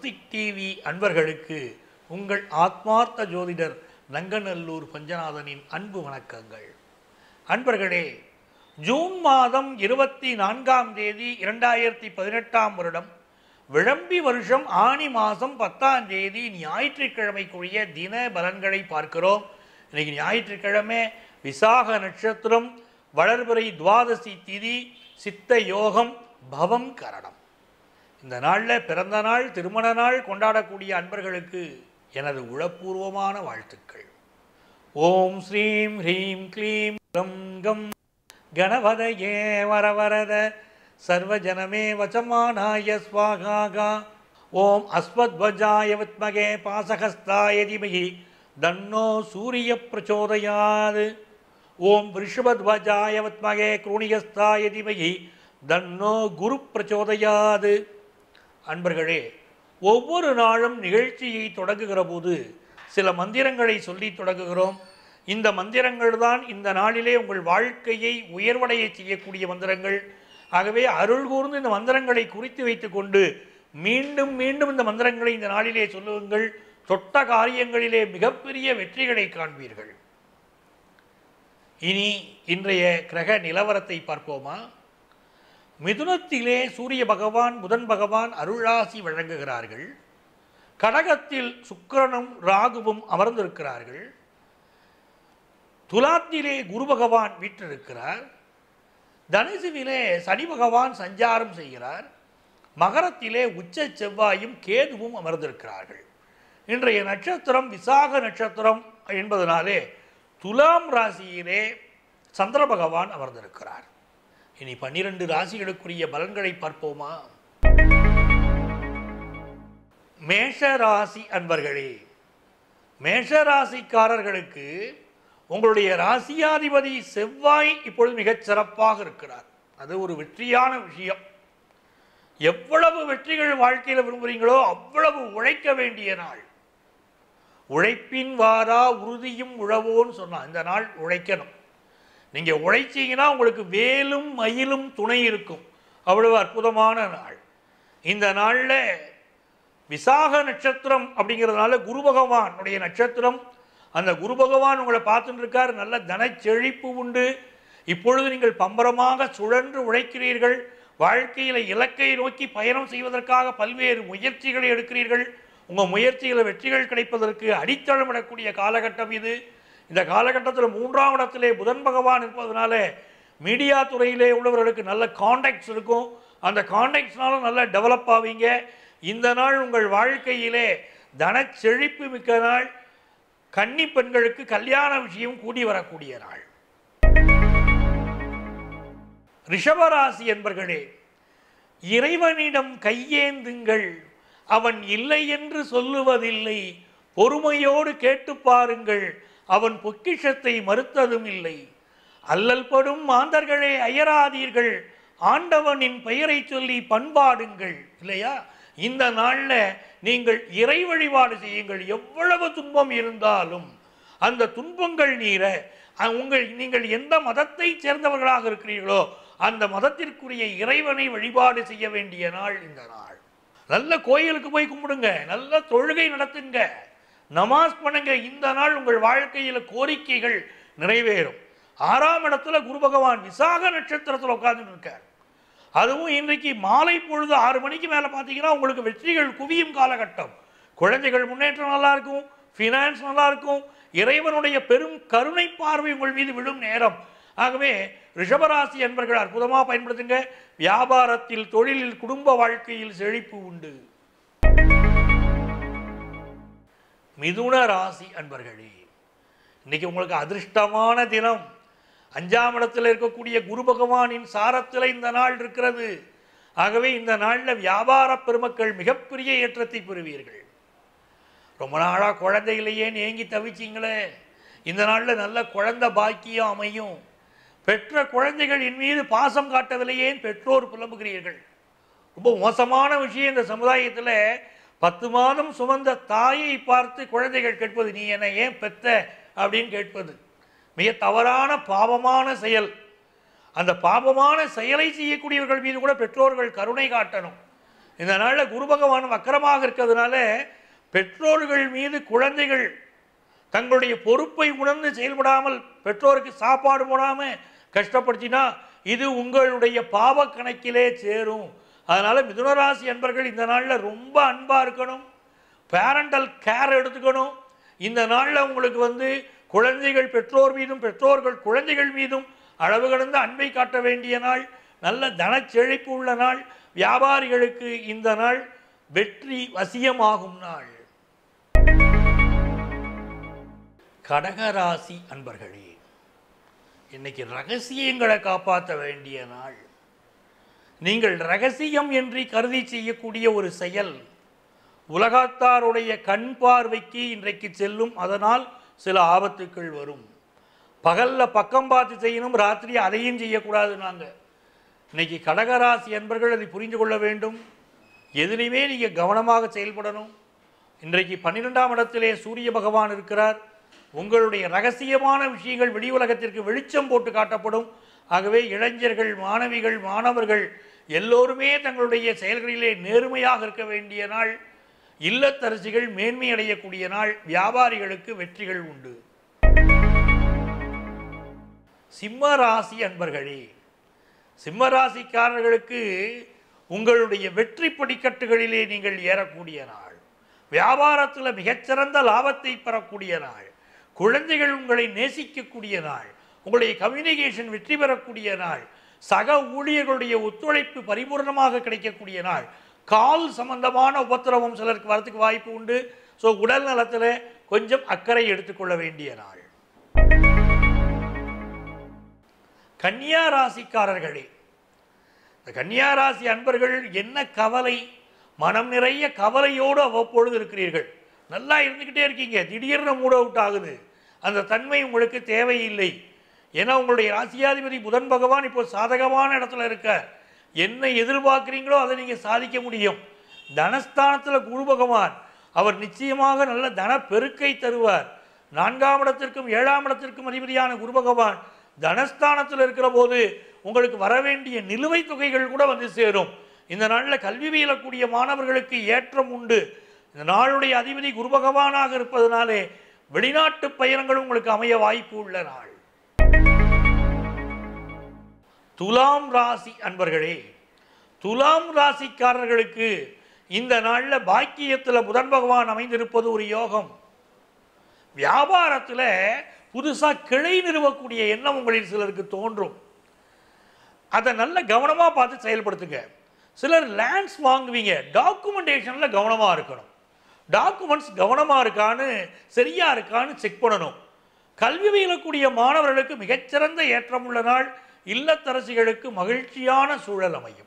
Swastik TV அன்பர்களுக்கு உங்கள் ஆத்மார்த்த ஜோதிடர் நங்கநல்லூர் பஞ்சநாதனின் அன்பு வணக்கங்கள் அன்பர்களே ஜூன் மாதம் இருபத்தி நான்காம் தேதி இரண்டாயிரத்தி பதினெட்டாம் வருடம் விளம்பி வருஷம் ஆனி மாதம் பத்தாம் தேதி ஞாயிற்றுக்கிழமைக்குரிய தின பலன்களை பார்க்கிறோம் இன்னைக்கு ஞாயிற்றுக்கிழமை விசாக நட்சத்திரம் வளர்பிறை துவாதசி திதி சித்த யோகம் பவம் கரணம் இந்த நாளில் பிறந்த நாள் திருமண நாள் கொண்டாடக்கூடிய அன்பர்களுக்கு எனது உளப்பூர்வமான வாழ்த்துக்கள் ஓம் ஸ்ரீம் ஹ்ரீம் க்ளீம் கம் கம் கணபதயே வரவரத சர்வஜனமே வசமானாய ஸ்வாகாகா ஓம் அஸ்வத்வஜாய வித்மகே பாசகஸ்தாய திமகி தன்னோ சூரிய பிரச்சோதயாது ஓம் ரிஷபத்வஜாய வித்மகே குரூணிகஸ்தாய திமகி தன்னோ குரு பிரச்சோதயாது அன்பர்களே ஒவ்வொரு நாளும் நிகழ்ச்சியை தொடங்குகிற போது சில மந்திரங்களை சொல்லி தொடங்குகிறோம் இந்த மந்திரங்கள் தான் இந்த நாளிலே உங்கள் வாழ்க்கையை உயர்வடைய செய்யக்கூடிய மந்திரங்கள் ஆகவே அருள் கூர்ந்து இந்த மந்திரங்களை குறித்து வைத்துக்கொண்டு மீண்டும் மீண்டும் இந்த மந்திரங்களை இந்த நாளிலே சொல்லுங்கள் தொட்ட காரியங்களிலே மிகப்பெரிய வெற்றிகளை காண்பீர்கள் இனி இன்றைய கிரக நிலவரத்தை பார்ப்போமா மிதுனத்திலே சூரிய பகவான் புதன் பகவான் அருளாசி வழங்குகிறார்கள் கடகத்தில் சுக்கிரனும் ராகுவும் அமர்ந்திருக்கிறார்கள் துலாத்திலே குரு பகவான் வீற்றிருக்கிறார் தனுசுவிலே சனி பகவான் சஞ்சாரம் செய்கிறார் மகரத்திலே உச்ச செவ்வாயும் கேதுவும் அமர்ந்திருக்கிறார்கள் இன்றைய நட்சத்திரம் விசாக நட்சத்திரம் என்பதனாலே துலாம் ராசியிலே சந்திர பகவான் அமர்ந்திருக்கிறார் இனி பன்னிரண்டு ராசிகளுக்குரிய பலன்களை பார்ப்போமா மேஷ ராசி அன்பர்களே மேஷ ராசிக்காரர்களுக்கு உங்களுடைய ராசியாதிபதி செவ்வாய் இப்பொழுது மிகச் சிறப்பாக இருக்கிறார் அது ஒரு வெற்றியான விஷயம் எவ்வளவு வெற்றிகள் வாழ்க்கையில் விரும்புகிறீங்களோ அவ்வளவு உழைக்க வேண்டிய நாள் உழைப்பின் வாரா உறுதியும் உழவோன்னு சொன்னான் இந்த நாள் உழைக்கணும் நீங்கள் உழைச்சீங்கன்னா உங்களுக்கு வேலும் மயிலும் துணை இருக்கும் அவ்வளவு அற்புதமான நாள் இந்த நாளில் விசாக நட்சத்திரம் அப்படிங்கிறதுனால குரு பகவானுடைய நட்சத்திரம் அந்த குரு பகவான் உங்களை பார்த்துட்டு இருக்கார் நல்ல தனச்செழிப்பு உண்டு இப்பொழுது நீங்கள் பம்பரமாக சுழன்று உழைக்கிறீர்கள் வாழ்க்கையில் இலக்கை நோக்கி பயணம் செய்வதற்காக பல்வேறு முயற்சிகளை எடுக்கிறீர்கள் உங்கள் முயற்சிகளை வெற்றிகள் கிடைப்பதற்கு அடித்தளமிடக்கூடிய காலகட்டம் இது இந்த காலகட்டத்தில் மூன்றாம் இடத்திலே புதன் பகவான் இருப்பதனால மீடியா துறையிலே உள்ளவர்களுக்கு நல்ல காண்டாக்ட்ஸ் இருக்கும் அந்த காண்டாக்ட்ஸ்னாலும் நல்ல டெவலப் ஆவீங்க இந்த நாள் உங்கள் வாழ்க்கையிலே தனச்செழிப்பு மிக்க நாள் கன்னி பெண்களுக்கு கல்யாண விஷயம் கூடி வரக்கூடிய நாள் ரிஷபராசி என்பர்களே இறைவனிடம் கையேந்துங்கள் அவன் இல்லை என்று சொல்லுவதில்லை பொறுமையோடு கேட்டு பாருங்கள் அவன் பொக்கிஷத்தை மறுத்ததும் இல்லை அல்லல் படும் மாந்தர்களே அயராதீர்கள் ஆண்டவனின் பெயரை சொல்லி பண்பாடுங்கள் இல்லையா இந்த நாளில் நீங்கள் இறை வழிபாடு செய்யுங்கள் எவ்வளவு துன்பம் இருந்தாலும் அந்த துன்பங்கள் நீர அஹ், உங்கள் நீங்கள் எந்த மதத்தை சேர்ந்தவர்களாக இருக்கிறீர்களோ அந்த மதத்திற்குரிய இறைவனை வழிபாடு செய்ய வேண்டிய நாள் இந்த நாள் நல்ல கோயிலுக்கு போய் கும்பிடுங்க நல்ல தொழுகை நடத்துங்க நமாஸ் பண்ணுங்க இந்த நாள் உங்கள் வாழ்க்கையில் கோரிக்கைகள் நிறைவேறும் ஆறாம் இடத்துல குரு பகவான் விசாக நட்சத்திரத்தில் உட்கார்ந்துட்டு இருக்கார் அதுவும் இன்றைக்கு மாலை பொழுது ஆறு மணிக்கு மேலே பார்த்தீங்கன்னா உங்களுக்கு வெற்றிகள் குவியும் காலகட்டம் குழந்தைகள் முன்னேற்றம் நல்லா இருக்கும் ஃபினான்ஸ் நல்லா இருக்கும் இறைவனுடைய பெரும் கருணை பார்வை உங்கள் மீது விழும் நேரம் ஆகவே ரிஷபராசி என்பர்கள் அற்புதமாக பயன்படுத்துங்க வியாபாரத்தில் தொழிலில் குடும்ப வாழ்க்கையில் செழிப்பு உண்டு மிதுன ராசி அன்பர்களே இன்னைக்கு உங்களுக்கு அதிர்ஷ்டமான தினம் அஞ்சாம் இடத்தில் இருக்கக்கூடிய குரு பகவானின் சாரத்தில் இந்த நாள் இருக்கிறது ஆகவே இந்த நாளில் வியாபார பெருமக்கள் மிகப்பெரிய ஏற்றத்தை பெறுவீர்கள் ரொம்ப நாளாக குழந்தைகளையே ஏங்கி தவிச்சிங்களே இந்த நாளில் நல்ல குழந்தை பாக்கியம் அமையும் பெற்ற குழந்தைகள் என் மீது பாசம் காட்டவில்லையே பெற்றோர் புலம்புகிறீர்கள் ரொம்ப மோசமான விஷயம் இந்த சமுதாயத்தில் பத்து மாதம் சுமந்த தாயை பார்த்து குழந்தைகள் கேட்பது நீ என்னை ஏன் பெத்த அப்படின்னு கேட்பது மிக தவறான பாவமான செயல் அந்த பாவமான செயலை செய்யக்கூடியவர்கள் மீது கூட பெற்றோர்கள் கருணை காட்டணும் இந்த நாளில் குரு பகவான் வக்கரமாக இருக்கிறதுனால பெற்றோர்கள் மீது குழந்தைகள் தங்களுடைய பொறுப்பை உணர்ந்து செயல்படாமல் பெற்றோருக்கு சாப்பாடு போடாமல் கஷ்டப்படுத்தினா இது உங்களுடைய பாவ கணக்கிலே சேரும் அதனால் மிதுனராசி அன்பர்கள் இந்த நாளில் ரொம்ப அன்பாக இருக்கணும் பேரண்டல் கேர் எடுத்துக்கணும் இந்த நாளில் உங்களுக்கு வந்து குழந்தைகள் பெற்றோர் மீதும் பெற்றோர்கள் குழந்தைகள் மீதும் அளவு கடந்த அன்பை காட்ட வேண்டிய நாள் நல்ல தனச்செழிப்பு உள்ள நாள் வியாபாரிகளுக்கு இந்த நாள் வெற்றி வசியமாகும் நாள் கடகராசி அன்பர்களே இன்னைக்கு ரகசியங்களை காப்பாற்ற வேண்டிய நாள் நீங்கள் ரகசியம் என்று கருதி செய்யக்கூடிய ஒரு செயல் உலகத்தாருடைய கண் பார்வைக்கு இன்றைக்கு செல்லும் அதனால் சில ஆபத்துக்கள் வரும் பகல்ல பக்கம் பார்த்து செய்யணும் ராத்திரி அதையும் செய்யக்கூடாது நாங்கள் இன்னைக்கு கடகராசி அன்பர்கள் அதை புரிந்து கொள்ள வேண்டும் எதிலையுமே நீங்கள் கவனமாக செயல்படணும் இன்றைக்கு பன்னிரெண்டாம் இடத்திலே சூரிய பகவான் இருக்கிறார் உங்களுடைய ரகசியமான விஷயங்கள் வெளி உலகத்திற்கு வெளிச்சம் போட்டு காட்டப்படும் ஆகவே இளைஞர்கள் மாணவிகள் மாணவர்கள் எல்லோருமே தங்களுடைய செயல்களிலே நேர்மையாக இருக்க வேண்டிய நாள் இல்லத்தரசிகள் மேன்மை அடையக்கூடிய நாள் வியாபாரிகளுக்கு வெற்றிகள் உண்டு சிம்ம ராசி அன்பர்களே சிம்ம ராசிக்காரர்களுக்கு உங்களுடைய வெற்றி படிக்கட்டுகளிலே நீங்கள் ஏறக்கூடிய நாள் வியாபாரத்தில் மிகச்சிறந்த லாபத்தை பெறக்கூடிய நாள் குழந்தைகள் உங்களை நேசிக்கக்கூடிய நாள் உங்களுடைய கம்யூனிகேஷன் வெற்றி பெறக்கூடிய நாள் சக ஊழியர்களுடைய ஒத்துழைப்பு பரிபூர்ணமாக கிடைக்கக்கூடிய நாள் கால் சம்பந்தமான உபத்திரவம் சிலருக்கு வரத்துக்கு வாய்ப்பு உண்டு ஸோ உடல் நலத்தில் கொஞ்சம் அக்கறை எடுத்துக்கொள்ள வேண்டிய நாள் கன்னியா ராசிக்காரர்களே இந்த கன்னியா ராசி அன்பர்கள் என்ன கவலை மனம் நிறைய கவலையோடு அவ்வப்பொழுது இருக்கிறீர்கள் நல்லா இருந்துக்கிட்டே இருக்கீங்க திடீர்னு மூட் அவுட் ஆகுது அந்த தன்மை உங்களுக்கு தேவையில்லை ஏன்னா உங்களுடைய ராசியாதிபதி புதன் பகவான் இப்போ சாதகமான இடத்துல இருக்க என்ன எதிர்பார்க்குறீங்களோ அதை நீங்கள் சாதிக்க முடியும் தனஸ்தானத்தில் குரு பகவான் அவர் நிச்சயமாக நல்ல தன பெருக்கை தருவார் நான்காம் இடத்திற்கும் ஏழாம் இடத்திற்கும் அதிபதியான குரு பகவான் தனஸ்தானத்தில் இருக்கிற போது உங்களுக்கு வர வேண்டிய நிலுவைத் தொகைகள் கூட வந்து சேரும் இந்த நாளில் கல்வி பயிலக்கூடிய மாணவர்களுக்கு ஏற்றம் உண்டு இந்த நாளுடைய அதிபதி குரு பகவானாக இருப்பதனாலே வெளிநாட்டு பயணங்களும் உங்களுக்கு அமைய வாய்ப்பு உள்ள நாள் துலாம் ராசி அன்பர்களே துலாம் ராசிக்காரர்களுக்கு இந்த நாளில் பாக்கியத்தில் புதன் பகவான் அமைந்திருப்பது ஒரு யோகம் வியாபாரத்தில் புதுசாக கிளை நிறுவக்கூடிய எண்ணம் உங்களில் சிலருக்கு தோன்றும் அதை நல்ல கவனமாக பார்த்து செயல்படுத்துங்க சிலர் லேண்ட்ஸ் வாங்குவீங்க டாக்குமெண்டேஷனில் கவனமாக இருக்கணும் டாக்குமெண்ட்ஸ் கவனமாக இருக்கான்னு சரியா இருக்கான்னு செக் பண்ணணும் கல்வி பயிலக்கூடிய மாணவர்களுக்கு மிகச்சிறந்த ஏற்றம் உள்ள நாள் இல்லத்தரசிகளுக்கு மகிழ்ச்சியான சூழல் அமையும்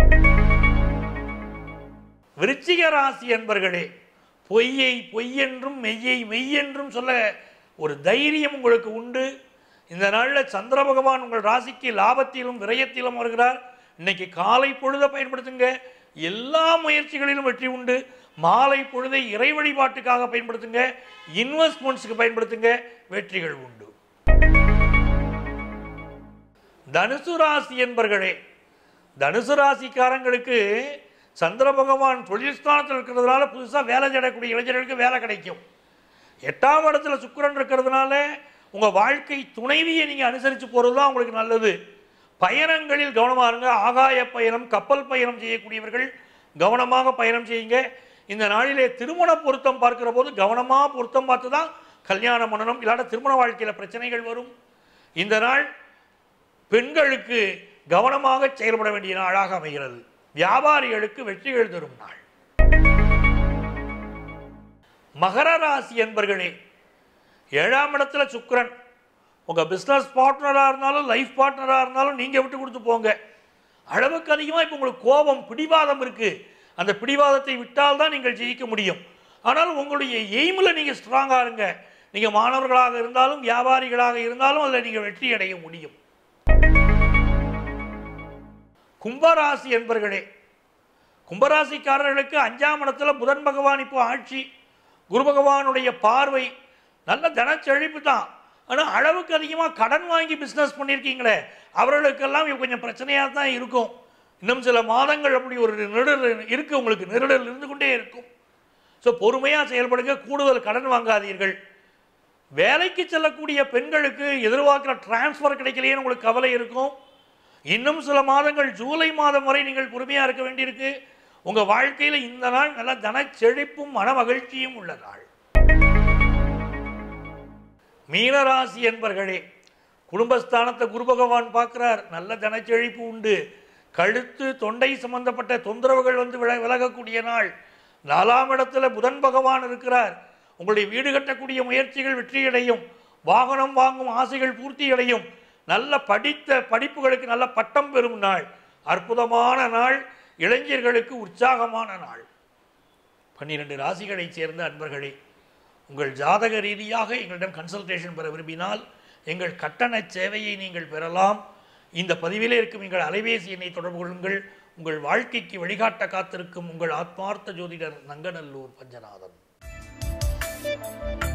விருச்சிக ராசி என்பர்களே பொய்யை பொய்யென்றும் மெய்யை மெய்யென்றும் சொல்ல ஒரு தைரியம் உங்களுக்கு உண்டு இந்த நாளில் சந்திர பகவான் உங்கள் ராசிக்கு லாபத்திலும் விரயத்திலும் வருகிறார் இன்னைக்கு காலை பொழுதை பயன்படுத்துங்க எல்லா முயற்சிகளிலும் வெற்றி உண்டு மாலை பொழுதை இறை வழிபாட்டுக்காக பயன்படுத்துங்க இன்வெஸ்ட்மெண்ட்ஸுக்கு பயன்படுத்துங்க வெற்றிகள் உண்டு தனுசு ராசி என்பர்களே தனுசு ராசிக்காரங்களுக்கு சந்திர பகவான் தொழில் ஸ்தானத்தில் இருக்கிறதுனால புதுசாக வேலை தேடக்கூடிய இளைஞர்களுக்கு வேலை கிடைக்கும் எட்டாம் இடத்துல சுக்கிரன் இருக்கிறதுனால உங்கள் வாழ்க்கை துணைவியை நீங்கள் அனுசரித்து போகிறது தான் உங்களுக்கு நல்லது பயணங்களில் கவனமாக இருங்க ஆகாய பயணம் கப்பல் பயணம் செய்யக்கூடியவர்கள் கவனமாக பயணம் செய்யுங்க இந்த நாளிலே திருமண பொருத்தம் பார்க்கிற போது கவனமாக பொருத்தம் பார்த்து தான் கல்யாணம் பண்ணணும் இல்லாட்ட திருமண வாழ்க்கையில் பிரச்சனைகள் வரும் இந்த நாள் பெண்களுக்கு கவனமாக செயல்பட வேண்டிய நாளாக அமைகிறது வியாபாரிகளுக்கு வெற்றிகள் தரும் நாள் மகர ராசி என்பர்களே ஏழாம் இடத்துல சுக்கிரன் உங்கள் பிஸ்னஸ் பார்ட்னராக இருந்தாலும் லைஃப் பார்ட்னராக இருந்தாலும் நீங்கள் விட்டு கொடுத்து போங்க அளவுக்கு அதிகமாக இப்போ உங்களுக்கு கோபம் பிடிவாதம் இருக்குது அந்த பிடிவாதத்தை விட்டால் தான் நீங்கள் ஜெயிக்க முடியும் ஆனால் உங்களுடைய எய்மில் நீங்கள் ஸ்ட்ராங்காக இருங்க நீங்கள் மாணவர்களாக இருந்தாலும் வியாபாரிகளாக இருந்தாலும் அதில் நீங்கள் வெற்றி அடைய முடியும் கும்பராசி என்பர்களே கும்பராசிக்காரர்களுக்கு அஞ்சாம் இடத்துல புதன் பகவான் இப்போ ஆட்சி குரு பகவானுடைய பார்வை நல்ல தனச்செழிப்பு தான் ஆனால் அளவுக்கு அதிகமாக கடன் வாங்கி பிஸ்னஸ் பண்ணியிருக்கீங்களே அவர்களுக்கெல்லாம் இது கொஞ்சம் பிரச்சனையாக தான் இருக்கும் இன்னும் சில மாதங்கள் அப்படி ஒரு நெருடல் இருக்கு உங்களுக்கு நெருடல் இருந்து கொண்டே இருக்கும் ஸோ பொறுமையாக செயல்படுங்க கூடுதல் கடன் வாங்காதீர்கள் வேலைக்கு செல்லக்கூடிய பெண்களுக்கு எதிர்பார்க்குற டிரான்ஸ்ஃபர் கிடைக்கலையேன்னு உங்களுக்கு கவலை இருக்கும் இன்னும் சில மாதங்கள் ஜூலை மாதம் வரை நீங்கள் பொறுமையாக இருக்க வேண்டியிருக்கு உங்கள் வாழ்க்கையில் இந்த நாள் நல்ல தனச்செழிப்பும் மன மகிழ்ச்சியும் உள்ள நாள் மீனராசி என்பர்களே குடும்பஸ்தானத்தை குரு பகவான் பார்க்குறார் நல்ல தனச்செழிப்பு உண்டு கழுத்து தொண்டை சம்பந்தப்பட்ட தொந்தரவுகள் வந்து வில விலகக்கூடிய நாள் நாலாம் இடத்துல புதன் பகவான் இருக்கிறார் உங்களுடைய வீடு கட்டக்கூடிய முயற்சிகள் வெற்றியடையும் வாகனம் வாங்கும் ஆசைகள் பூர்த்தியடையும் நல்ல படித்த படிப்புகளுக்கு நல்ல பட்டம் பெறும் நாள் அற்புதமான நாள் இளைஞர்களுக்கு உற்சாகமான நாள் பன்னிரண்டு ராசிகளைச் சேர்ந்த அன்பர்களே உங்கள் ஜாதக ரீதியாக எங்களிடம் கன்சல்டேஷன் பெற விரும்பினால் எங்கள் கட்டண சேவையை நீங்கள் பெறலாம் இந்த பதிவிலே இருக்கும் எங்கள் அலைபேசி எண்ணை தொடர்பு கொள்ளுங்கள் உங்கள் வாழ்க்கைக்கு வழிகாட்ட காத்திருக்கும் உங்கள் ஆத்மார்த்த ஜோதிடர் நங்கநல்லூர் பஞ்சநாதன்